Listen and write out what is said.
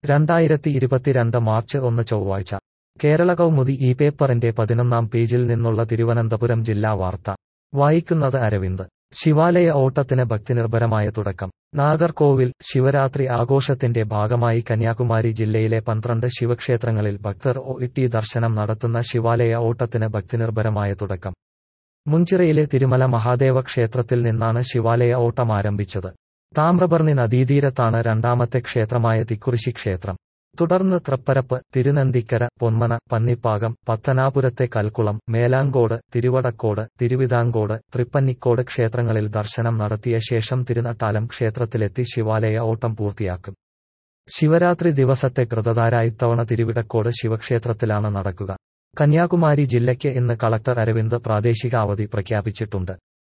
രണ്ടായിരത്തി ഇരുപത്തിരണ്ട് മാർച്ച് ഒന്ന് ചൊവ്വാഴ്ച കേരള കൗമുദി ഈ പേപ്പറിന്റെ പതിനൊന്നാം പേജിൽ നിന്നുള്ള തിരുവനന്തപുരം ജില്ലാ വാർത്ത വായിക്കുന്നത് അരവിന്ദ് ശിവാലയ ഓട്ടത്തിന് ഭക്തിനിർഭരമായ തുടക്കം നാഗർകോവിൽ ശിവരാത്രി ആഘോഷത്തിന്റെ ഭാഗമായി കന്യാകുമാരി ജില്ലയിലെ പന്ത്രണ്ട് ശിവക്ഷേത്രങ്ങളിൽ ഭക്തർ ഒ ഇട്ടി ദർശനം നടത്തുന്ന ശിവാലയ ഓട്ടത്തിന് ഭക്തിനിർഭരമായ തുടക്കം മുഞ്ചിറയിലെ തിരുമല മഹാദേവ ക്ഷേത്രത്തിൽ നിന്നാണ് ശിവാലയ ഓട്ടം ആരംഭിച്ചത് താമ്രബർണി നദീതീരത്താണ് രണ്ടാമത്തെ ക്ഷേത്രമായ തിക്കുറിശി ക്ഷേത്രം തുടർന്ന് തൃപ്പരപ്പ് തിരുനന്തിക്കര പൊന്മന പന്നിപ്പാകം പത്തനാപുരത്തെ കൽക്കുളം മേലാങ്കോട് തിരുവടക്കോട് തിരുവിതാംകോട് തൃപ്പന്നിക്കോട് ക്ഷേത്രങ്ങളിൽ ദർശനം നടത്തിയ ശേഷം തിരുനട്ടാലം ക്ഷേത്രത്തിലെത്തി ശിവാലയ ഓട്ടം പൂർത്തിയാക്കും ശിവരാത്രി ദിവസത്തെ കൃതധാര ഇത്തവണ തിരുവിടക്കോട് ശിവക്ഷേത്രത്തിലാണ് നടക്കുക കന്യാകുമാരി ജില്ലയ്ക്ക് ഇന്ന് കളക്ടർ അരവിന്ദ് പ്രാദേശിക അവധി പ്രഖ്യാപിച്ചിട്ടുണ്ട്